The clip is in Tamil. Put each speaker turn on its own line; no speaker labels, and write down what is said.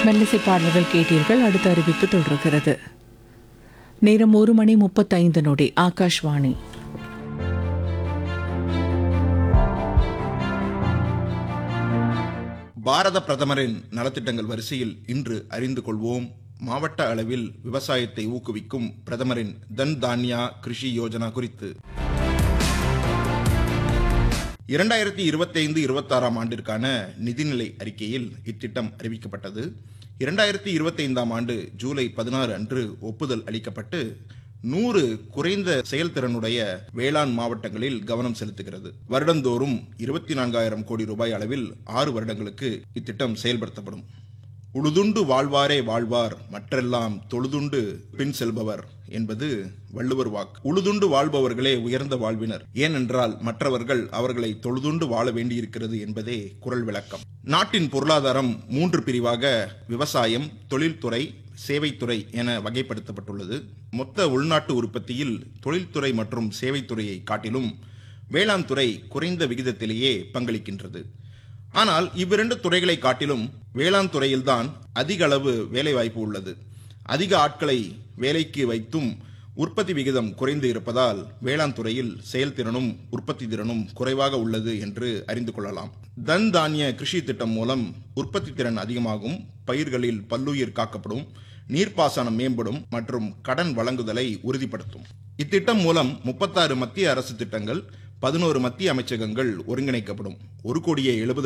மெல்லிசை பாடல்கள் கேட்டீர்கள் அடுத்த அறிவிப்பு தொடர்கிறது நேரம் ஒரு மணி முப்பத்தைந்து நொடி ஆகாஷ்வாணி
பாரத பிரதமரின் நலத்திட்டங்கள் வரிசையில் இன்று அறிந்து கொள்வோம் மாவட்ட அளவில் விவசாயத்தை ஊக்குவிக்கும் பிரதமரின் தன் தான்யா கிருஷி யோஜனா குறித்து இரண்டாயிரத்தி இருபத்தைந்து இருபத்தாறாம் ஆண்டிற்கான நிதிநிலை அறிக்கையில் இத்திட்டம் அறிவிக்கப்பட்டது இரண்டாயிரத்தி இருபத்தைந்தாம் ஆண்டு ஜூலை பதினாறு அன்று ஒப்புதல் அளிக்கப்பட்டு நூறு குறைந்த செயல்திறனுடைய வேளாண் மாவட்டங்களில் கவனம் செலுத்துகிறது வருடந்தோறும் இருபத்தி நான்காயிரம் கோடி ரூபாய் அளவில் ஆறு வருடங்களுக்கு இத்திட்டம் செயல்படுத்தப்படும் உழுதுண்டு வாழ்வாரே வாழ்வார் மற்றெல்லாம் தொழுதுண்டு பின் செல்பவர் என்பது வள்ளுவர் வாக்கு உழுதுண்டு வாழ்பவர்களே உயர்ந்த வாழ்வினர் ஏனென்றால் மற்றவர்கள் அவர்களை தொழுதுண்டு வாழ வேண்டியிருக்கிறது என்பதே குரல் விளக்கம் நாட்டின் பொருளாதாரம் மூன்று பிரிவாக விவசாயம் தொழில்துறை சேவைத்துறை என வகைப்படுத்தப்பட்டுள்ளது மொத்த உள்நாட்டு உற்பத்தியில் தொழில்துறை மற்றும் சேவைத்துறையை காட்டிலும் வேளாண் துறை குறைந்த விகிதத்திலேயே பங்களிக்கின்றது ஆனால் இவ்விரண்டு துறைகளை காட்டிலும் வேளாண் துறையில்தான் அதிக அளவு வேலைவாய்ப்பு உள்ளது அதிக ஆட்களை வேலைக்கு வைத்தும் உற்பத்தி விகிதம் குறைந்து இருப்பதால் வேளாண் துறையில் செயல்திறனும் உற்பத்தி திறனும் குறைவாக உள்ளது என்று அறிந்து கொள்ளலாம் தன் தானிய கிருஷி திட்டம் மூலம் உற்பத்தி திறன் அதிகமாகும் பயிர்களில் பல்லுயிர் காக்கப்படும் நீர்ப்பாசனம் மேம்படும் மற்றும் கடன் வழங்குதலை உறுதிப்படுத்தும் இத்திட்டம் மூலம் முப்பத்தாறு மத்திய அரசு திட்டங்கள் பதினோரு மத்திய அமைச்சகங்கள் ஒருங்கிணைக்கப்படும் ஒரு கோடியே எழுபது